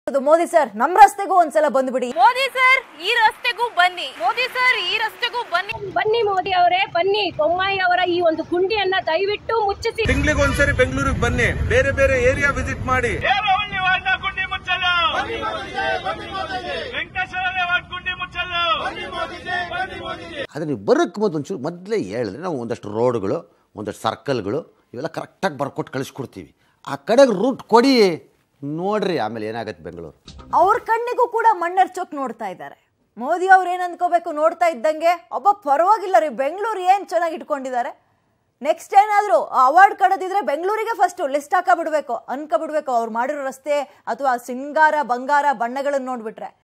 ಅದು ಮೋದಿ ಸರ್ ನಮ್ ರಸ್ತೆಗೂ ಒಂದ್ಸಲ ಬಂದ್ಬಿಡಿ ಮೋದಿ ಸರ್ ಈ ರಸ್ತೆಗೂ ಬನ್ನಿ ಮೋದಿ ಸರ್ ಈ ರಸ್ತೆಗೂ ಬನ್ನಿ ಬನ್ನಿ ಮೋದಿ ಅವರೇ ಬನ್ನಿ ಬೊಮ್ಮಾಯಿ ಅವರ ಈ ಒಂದು ಗುಂಡಿಯನ್ನ ದಯವಿಟ್ಟು ಮುಚ್ಚಿಸಿ ತಿಂಗಳಿಗೆ ಒಂದ್ಸರಿ ಬೆಂಗಳೂರಿಗೆ ಬನ್ನಿ ಬೇರೆ ಬೇರೆ ಏರಿಯಾ ವಿಸಿಟ್ ಮಾಡಿ ಏರವಳ್ಳಿ ವಾರ್ಡ್ನ ಗುಂಡಿ ಮುಚ್ಚಲು ವೆಂಕಟೇಶ್ವರ ವಾರ್ಡ್ ಗುಂಡಿ ಮುಚ್ಚಲು ಆದರೆ ನೀವು ಬರೋಕ್ಕೆ ಮೊದಲು ಒಂಚೂರು ಮೊದಲೇ ಹೇಳಿದ್ರೆ ನಾವು ಒಂದಷ್ಟು ರೋಡ್ಗಳು ಒಂದಷ್ಟು ಸರ್ಕಲ್ಗಳು ಇವೆಲ್ಲ ಕರೆಕ್ಟಾಗಿ ಬರ್ಕೊಟ್ಟು ಕಳಿಸ್ಕೊಡ್ತೀವಿ ಆ ಕಡೆಗೆ ರೂಟ್ ಕೊಡಿ ನೋಡ್ರಿ ಆಮೇಲೆ ಏನಾಗತ್ತೆ ಬೆಂಗಳೂರು ಅವ್ರ ಕಣ್ಣಿಗೂ ಕೂಡ ಮಣ್ಣೆರ್ಚೋಕ್ ನೋಡ್ತಾ ಇದ್ದಾರೆ ಮೋದಿ ಅವ್ರು ಏನ್ ಅನ್ಕೋಬೇಕು ನೋಡ್ತಾ ಇದ್ದಂಗೆ ಒಬ್ಬ ಪರವಾಗಿಲ್ಲ ರೀ ಬೆಂಗಳೂರು ಏನ್ ಚೆನ್ನಾಗಿ ಇಟ್ಕೊಂಡಿದ್ದಾರೆ ನೆಕ್ಸ್ಟ್ ಏನಾದ್ರು ಅವಾರ್ಡ್ ಕಡದಿದ್ರೆ ಬೆಂಗಳೂರಿಗೆ ಫಸ್ಟ್ ಲಿಸ್ಟ್ ಹಾಕಬಿಡ್ಬೇಕು ಅನ್ಕೊಬಿಡ್ಬೇಕು ಅವ್ರು ಮಾಡಿರೋ ರಸ್ತೆ ಅಥವಾ ಸಿಂಗಾರ ಬಂಗಾರ ಬಣ್ಣಗಳನ್ನ ನೋಡ್ಬಿಟ್ರೆ